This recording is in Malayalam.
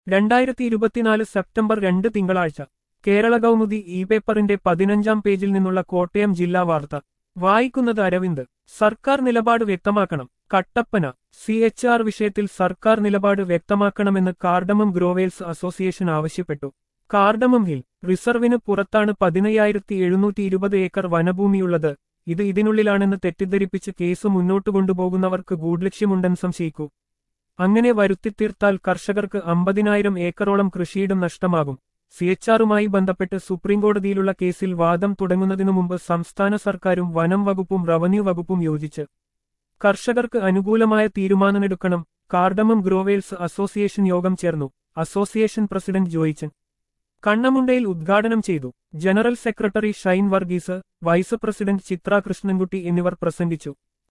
രണ്ടായിരത്തി ഇരുപത്തിനാല് സെപ്റ്റംബർ രണ്ട് തിങ്കളാഴ്ച കേരള കൗമുദി ഇ പേപ്പറിന്റെ പതിനഞ്ചാം പേജിൽ നിന്നുള്ള കോട്ടയം ജില്ലാ വാർത്ത വായിക്കുന്നത് അരവിന്ദ് സർക്കാർ നിലപാട് വ്യക്തമാക്കണം കട്ടപ്പന സി എച്ച് ആർ വിഷയത്തിൽ സർക്കാർ നിലപാട് വ്യക്തമാക്കണമെന്ന് കാർഡമം ഗ്രോവേൽസ് അസോസിയേഷൻ ആവശ്യപ്പെട്ടു കാർഡമം ഹിൽ റിസർവിന് പുറത്താണ് പതിനയ്യായിരത്തി എഴുന്നൂറ്റി ഇരുപത് ഏക്കർ വനഭൂമിയുള്ളത് ഇത് ഇതിനുള്ളിലാണെന്ന് തെറ്റിദ്ധരിപ്പിച്ച് കേസ് മുന്നോട്ടു കൊണ്ടുപോകുന്നവർക്ക് ഗൂഢലക്ഷ്യമുണ്ടെന്ന് സംശയിക്കൂ അങ്ങനെ വരുത്തിത്തീർത്താൽ കർഷകർക്ക് അമ്പതിനായിരം ഏക്കറോളം കൃഷിയിടം നഷ്ടമാകും സിഎച്ച്ആറുമായി ബന്ധപ്പെട്ട് സുപ്രീംകോടതിയിലുള്ള കേസിൽ വാദം തുടങ്ങുന്നതിനു മുമ്പ് സംസ്ഥാന സർക്കാരും വനം വകുപ്പും റവന്യൂ വകുപ്പും യോജിച്ച് കർഷകർക്ക് അനുകൂലമായ തീരുമാനമെടുക്കണം കാർഡമം ഗ്രോവേൽസ് അസോസിയേഷൻ യോഗം ചേർന്നു അസോസിയേഷൻ പ്രസിഡന്റ് ജോയിച്ചൻ കണ്ണമുണ്ടയിൽ ഉദ്ഘാടനം ചെയ്തു general secretary Shine Varghese vice president Chithra Krishnankutty എന്നിവർ പ്രസംഗിച്ചു